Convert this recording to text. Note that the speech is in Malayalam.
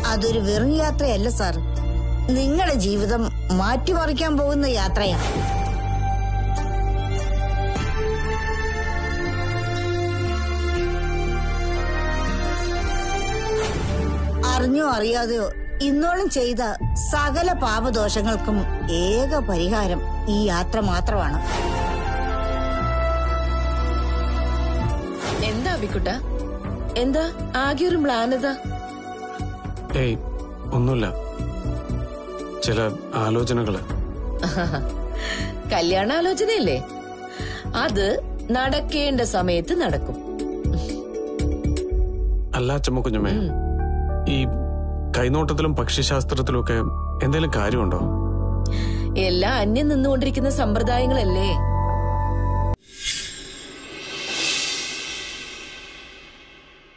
അതൊരു വെറും യാത്രയല്ല സാർ നിങ്ങളുടെ ജീവിതം മാറ്റിമറിക്കാൻ പോകുന്ന യാത്രയാണ് അറിഞ്ഞോ അറിയാതെയോ ഇന്നോളം ചെയ്ത സകല പാപദോഷങ്ങൾക്കും ഏക പരിഹാരം ഈ യാത്ര മാത്രമാണ് എന്താ അബിക്കുട്ട എന്താ ആകെ ഒരു മ്ലാനത ഏയ് ഒന്നുമില്ല ചില ആലോചനകള് കല്യാണാലോചനയല്ലേ അത് നടക്കേണ്ട സമയത്ത് നടക്കും അല്ല ചമ്മക്കുഞ്ഞമ്മേ ഈ കൈനോട്ടത്തിലും പക്ഷിശാസ്ത്രത്തിലും ഒക്കെ എന്തെങ്കിലും കാര്യമുണ്ടോ എല്ലാം അന്യം നിന്നുകൊണ്ടിരിക്കുന്ന സമ്പ്രദായങ്ങളല്ലേ